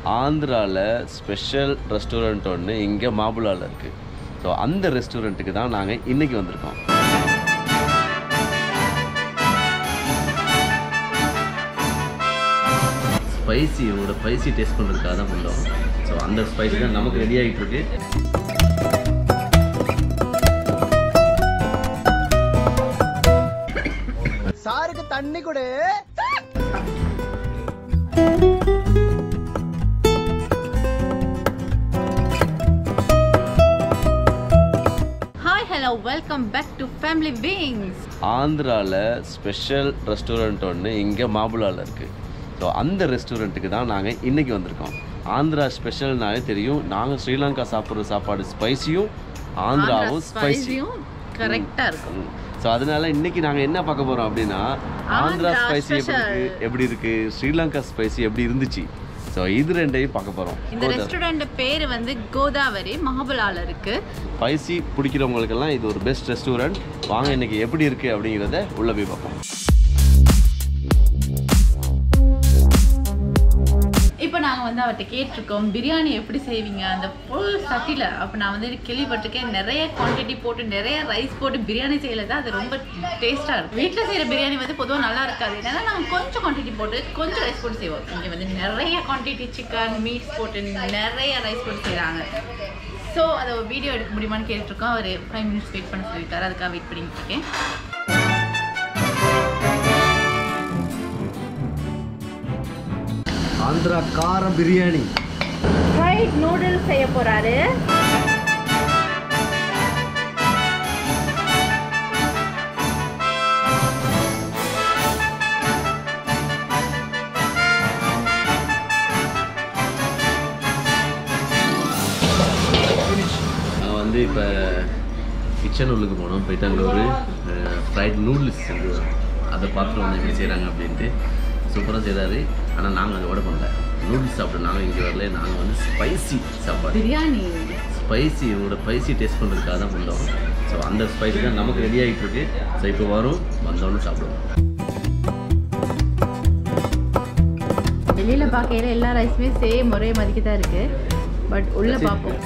ஆந்திராவில் special restaurant ஒன்று இங்கே மாபுலாவில் இருக்குது ஸோ அந்த ரெஸ்டாரண்ட்டுக்கு தான் நாங்கள் இன்றைக்கி வந்திருக்கோம் ஸ்பைசி இவங்களோட ஸ்பைசி டேஸ்ட் பண்ணுறதுக்காக தான் வந்தோம் ஸோ அந்த ஸ்பைசி தான் நமக்கு ரெடி ஆகிட்டு இருக்கு சாருக்கு தண்ணி கொடு hi hello welcome back to family beings ஆந்திராவில் ஸ்பெஷல் ரெஸ்டாரண்ட் ஒன்று இங்கே மாபுலாவில் இருக்குது ஸோ அந்த ரெஸ்டாரண்ட்டுக்கு தான் நாங்கள் இன்றைக்கி வந்திருக்கோம் ஆந்திரா ஸ்பெஷல்னாலே தெரியும் நாங்கள் ஸ்ரீலங்கா சாப்பிட்ற சாப்பாடு ஸ்பைசியும் ஆந்திராவும் ஸ்பைசியும் ஸ்பைசியும் கரெக்டாக இருக்கும் ஸோ அதனால இன்னைக்கு நாங்கள் என்ன பார்க்க போகிறோம் அப்படின்னா ஆந்திரா ஆந்திரா ஸ்பைசி எப்படி special. இருக்கு எப்படி இருக்கு ஸ்ரீலங்கா ஸ்பைசி எப்படி இருந்துச்சு ஸோ இது ரெண்டையும் பார்க்க போகிறோம் இந்த ரெஸ்டாரண்ட் பேர் வந்து கோதாவரி மகாபலால இருக்கு ஸ்பைசி பிடிக்கிறவங்களுக்கெல்லாம் இது ஒரு பெஸ்ட் ரெஸ்டாரண்ட் வாங்க இன்னைக்கு எப்படி இருக்குது அப்படிங்கிறத உள்ளே போய் பார்ப்போம் இப்போ நாங்கள் வந்து அவர்கிட்ட கேட்டிருக்கோம் பிரியாணி எப்படி செய்வீங்க அந்த ஃபுல் சட்டியில் அப்போ நான் வந்து கேள்விப்பட்டிருக்கேன் நிறைய குவான்டிட்டி போட்டு நிறைய ரைஸ் போட்டு பிரியாணி செய்யல தான் அது ரொம்ப டேஸ்ட்டாக இருக்கும் வீட்டில் செய்கிற பிரியாணி வந்து பொதுவாக நல்லா இருக்காது ஏன்னா நாங்கள் கொஞ்சம் குவான்டிட்டி போட்டு கொஞ்சம் ரைஸ் போட்டு செய்வோம் இங்கே வந்து நிறைய குவான்டிட்டி சிக்கன் மீட்ஸ் போட்டு நிறைய ரைஸ் போட்டு செய்கிறாங்க ஸோ அதை ஒரு வீடியோ எடுக்க முடியுமான்னு கேட்டிருக்கோம் அவர் ஃபைவ் மினிட்ஸ் வெயிட் பண்ண சொல்லியிருக்காரு அதுக்காக வெயிட் பண்ணிட்டு இருக்கேன் ஆந்திரா கார பிரியாணி ஃப்ரைட் நூடுல்ஸ் செய்ய போகிறாரு நாங்கள் வந்து இப்போ கிச்சன் உள்ளுக்கு போனோம் போயிட்டு அங்கே ஒரு ஃப்ரைட் நூடுல்ஸ் செஞ்சு அதை பார்த்துட்டு வந்து எப்படி செய்கிறாங்க அப்படின்ட்டு சூப்பராக செய்கிறாரு ஆனால் நாங்கள் அதை ஓட பண்ணல நூடுல்ஸ் சாப்பிட நாங்கள் இங்கே வரல நாங்கள் வந்து ஸ்பைசி சாப்பாடு பிரியாணி ஸ்பைசி இவங்களோட ஸ்பைசி டேஸ்ட் பண்ணுறதுக்காக தான் வந்தோம் ஸோ அந்த ஸ்பைசி தான் நமக்கு ரெடி ஆகிட்டு இருக்கு ஸோ இப்போ வரும் வந்தோன்னு சாப்பிடுவோம் வெளியில் பார்க்கையில எல்லா ரைஸுமே சேம் ஒரே மாதிரிக்கு தான் இருக்கு பட் உள்ள சரி. பார்ப்போம்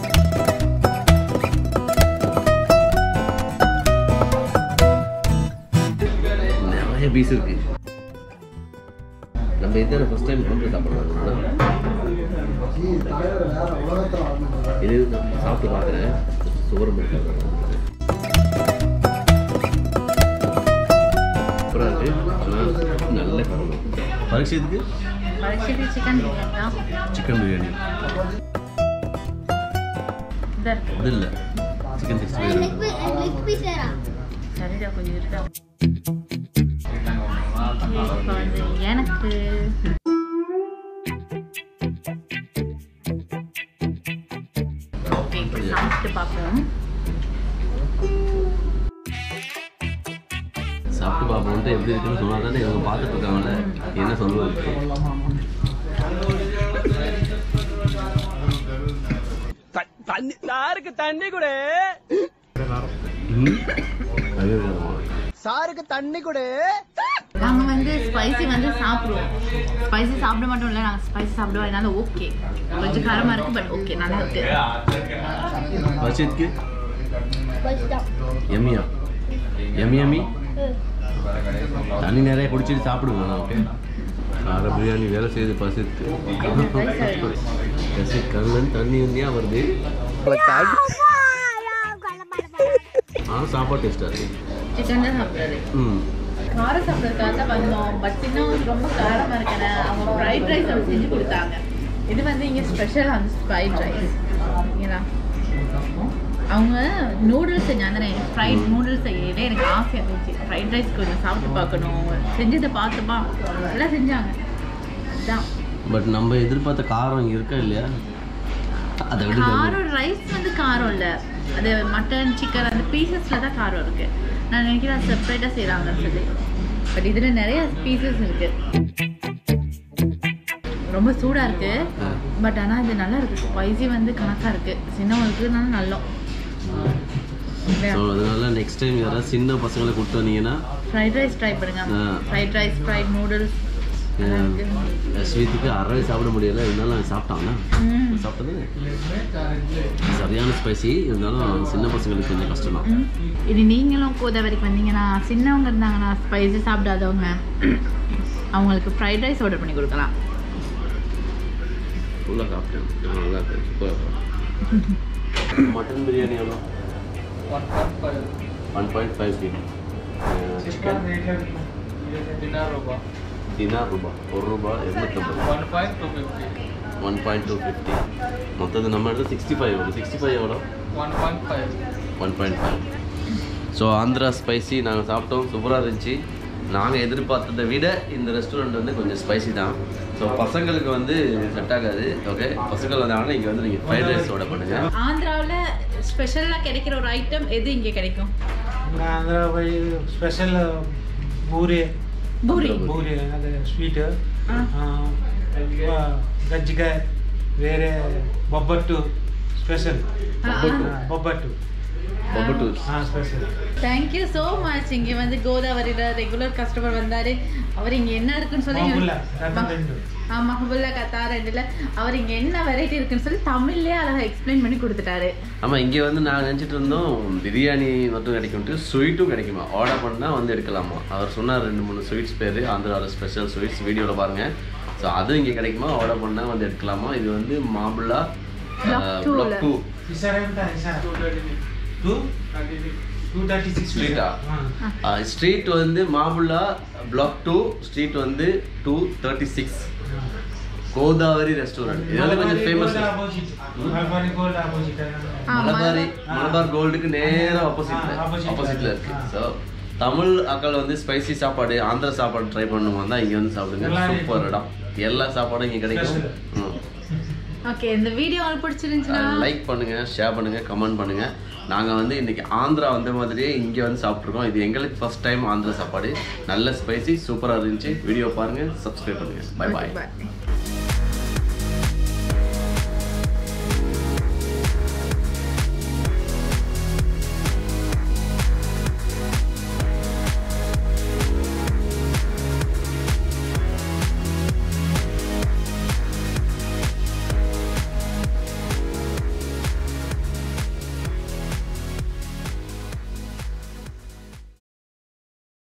நிறைய பீஸ் இருக்கு நம்ம இதை ஃபர்ஸ்ட் டைம் கொண்டு சாப்பிட்றோம் இது நான் சாப்பிட்டு பார்க்குறேன் சோறு மட்டும் சூப்பராக இருக்கு ஆனால் நல்ல காரணம் பரீட்சத்துக்கு பரிசு சிக்கன் பிரியாணி தான் சிக்கன் பிரியாணி இதா இருக்கு இது இல்லை சிக்கன் சிக்ஸ்டி ஃபைவ் சரிடா கொஞ்சம் இருக்கா இப்போ வந்து எனக்கு ஓகே இப்போ சாப்பிட்டு பார்ப்போம் சாப்பிட்டு பார்ப்போம்ட்டு எப்படி இருக்குன்னு சொன்னா தானே இவங்க பார்த்துட்டு இருக்காங்கல்ல என்ன சொல்லுவாங்க தண்ணி சாருக்கு தண்ணி கொடு ம்? அதே தான். சாருக்கு தண்ணி கொடு நாங்க வந்து ஸ்பைசி வந்து சாப்பிடுவோம் ஸ்பைசி சாப்பிட மாட்டோம் இல்லை நாங்கள் ஸ்பைசி சாப்பிடுவோம் அதனால ஓகே கொஞ்சம் காரமாக இருக்கு பட் ஓகே நல்லா இருக்கு பரீட்சத்துக்கு எம்மியா எம்மி எம்மி தண்ணி நிறைய குடிச்சிட்டு சாப்பிடுவோம் நான் ஓகே கார பிரியாணி வேலை செய்யுது பசித்து பசி கண்ணன் தண்ணி வந்தியா வருது ஆனால் சாப்பாடு டேஸ்ட்டாக இருக்கு சிக்கன் தான் சாப்பிட்றது ம் காரம் சாப்பிட்றதுக்காக தான் வந்தோம் பட் இன்னும் ரொம்ப காரமாக இருக்கேன் அவங்க ஃப்ரைட் ரைஸ் வந்து செஞ்சு கொடுத்தாங்க இது வந்து இங்கே ஸ்பெஷல் அந்த ஃப்ரைட் ரைஸ் ஓகேங்களா அவங்க நூடுல்ஸ் செஞ்சாங்க ஃப்ரைட் நூடுல்ஸ் செய்யவே எனக்கு ஆசையாக இருந்துச்சு ஃப்ரைட் ரைஸ் கொஞ்சம் சாப்பிட்டு பார்க்கணும் செஞ்சதை பார்த்துப்பா எல்லாம் செஞ்சாங்க அதான் பட் நம்ம எதிர்பார்த்த காரம் இங்கே இருக்கா இல்லையா அதை விட கம்மி. காரம் ரைஸ் வந்து காரம் இல்லை அது மட்டன் சிக்கன் அந்த பீசஸில் தான் காரம் இருக்கு நான் நினைக்கிறேன் செப்பரேட்டாக செய்கிறாங்கன்னு சொல்லி பட் இதில் நிறைய பீசஸ் இருக்கு ரொம்ப சூடாக இருக்கு ஆ. பட் ஆனால் இது நல்லா இருக்கு ஸ்பைசி வந்து கணக்காக இருக்கு சின்னவங்களுக்கு நல்லா நல்லோம் ஸோ அதனால நெக்ஸ்ட் டைம் யாராவது சின்ன பசங்களை கூப்பிட்டு வந்தீங்கன்னா ஃப்ரைட் ரைஸ் ட்ரை பண்ணுங்க ஆ. ஃப்ரைட் ரைஸ் ஃப்ரைட் நூடுல்ஸ் ஸ்வீத்துக்கு அறவே சாப்பிட முடியல இருந்தாலும் சாப்பிட்டாங்க ம். சாப்பிட்டது சரியான ஸ்பைசி இருந்தாலும் சின்ன பசங்களுக்கு கொஞ்சம் கஷ்டம் தான் ம். இது நீங்களும் கோதாவரிக்கு வந்தீங்கன்னா சின்னவங்க இருந்தாங்கன்னா ஸ்பைசி சாப்பிடாதவங்க அவங்களுக்கு ஃப்ரைட் ரைஸ் ஆர்டர் பண்ணி கொடுக்கலாம் ஃபுல்லாக சாப்பிட்டேன் ஆ, நல்லா இருக்கு சூப்பராக மட்டன் பிரியாணி எவ்வளோ one point five KG chicken தினார் ரூபா ஒரு ரூபா இரநூத்தம்பது ஒன் பாயிண்ட் டூ ஃபிஃப்டி மொத்தது நம்ம எடுத்து சிக்ஸ்டி ஃபைவ் எவ்வளோ சிக்ஸ்டி ஃபைவ் எவ்வளோ one point five so Andhra spicy நாங்கள் சாப்பிட்டோம் சூப்பராக இருந்துச்சு நாங்கள் எதிர்பார்த்ததை விட இந்த ரெஸ்டாரண்ட் வந்து கொஞ்சம் ஸ்பைசி தான் ஸோ பசங்களுக்கு வந்து செட் ஆகாது ஓகே பசங்கள் வந்தாங்கன்னா இங்கே வந்து நீங்கள் ஃப்ரைட் ரைஸ் ஆர்டர் பண்ணுங்கள் ஆந்திராவில் ஸ்பெஷலாக கிடைக்கிற ஒரு ஐட்டம் எது இங்கே கிடைக்கும் ಆಂಧ್ರ ಬೈ ಸ್ಪೆಷಲ್ ಬೂರಿ பூரி ಬೂರಿ ಅದೇ ಸ್ವೀಟ್ ಆ. ಗಜ್ಜಿಕಾಯಿ ಬೇರೆ ಬೊಬ್ಬಟ್ಟು ಸ್ಪೆಷಲ್ ஆ, ஆ. ಬೊಬ್ಬಟ್ಟು பபட்டூஸ் ಹಾಂ ಸ್ಪೆಷಲ್ தேங்க்யூ ஸோ மச் இங்கே வந்து கோதாவரியில் ரெகுலர் கஸ்டமர் வந்தார் அவர் இங்கே என்ன இருக்குன்னு சொல்லி மஹபுல்லா, ரத்தம் ரெண்டு. ஆ மஹபுல்லா கத்தா ரெண்டுல அவர் இங்கே என்ன வெரைட்டி இருக்குன்னு சொல்லி தமிழ்லேயே அழகாக எக்ஸ்பிளைன் பண்ணி கொடுத்துட்டாரு ஆமாம் இங்கே வந்து நாங்கள் நினச்சிட்டு இருந்தோம் பிரியாணி மட்டும் கிடைக்கும்ட்டு ஸ்வீட்டும் கிடைக்குமா ஆர்டர் பண்ணால் வந்து எடுக்கலாமா அவர் சொன்னார் ரெண்டு மூணு ஸ்வீட்ஸ் பேர் ஆந்திராவில் ஸ்பெஷல் ஸ்வீட்ஸ் வீடியோவில் பாருங்கள் ஸோ அதுவும் இங்கே கிடைக்குமா ஆர்டர் பண்ணால் வந்து எடுக்கலாமா இது வந்து மாம்புல்லா Block two ல. பிளாக் டூ ಈ ಸರ್ ಎಂತ ಈ sir two two thirty six Street ಆ? ಹಾಂ ஸ்ட்ரீட் வந்து மாம்புல்லா பிளாக் டூ ஸ்ட்ரீட் வந்து two thirty six Godavari restaurant இது வந்து கொஞ்சம் famous opposite Malabari Gold opposite ஆ, மலபாரி ஆ. மலபார் கோல்டுக்கு நேரா ஆப்போசிட்ல ஆ, opposite ல ஆப்போசிட்ல இருக்கு. இருக்கு ஆ. ஸோ தமிழ் அக்கள் வந்து ஸ்பைசி சாப்பாடு ஆந்திரா சாப்பாடு ட்ரை பண்ணுவோம் தான் இங்கே வந்து சாப்பிடுங்க எல்லாரும் சூப்பர் இடம் எல்லா சாப்பாடும் இங்கே கிடைக்கும் ஓகே இந்த வீடியோ உங்களுக்கு பிடிச்சிருந்துச்சுன்னா லைக் பண்ணுங்க ஷேர் பண்ணுங்க கமெண்ட் பண்ணுங்க நாங்கள் வந்து இன்னைக்கு ஆந்திரா வந்த மாதிரியே இங்கே வந்து சாப்பிட்ருக்கோம் இது எங்களுக்கு ஃபர்ஸ்ட் டைம் ஆந்திரா சாப்பாடு நல்ல ஸ்பைசி சூப்பராக இருந்துச்சு வீடியோ பாருங்க சப்ஸ்கிரைப் பண்ணுங்க பை பாய் பாய்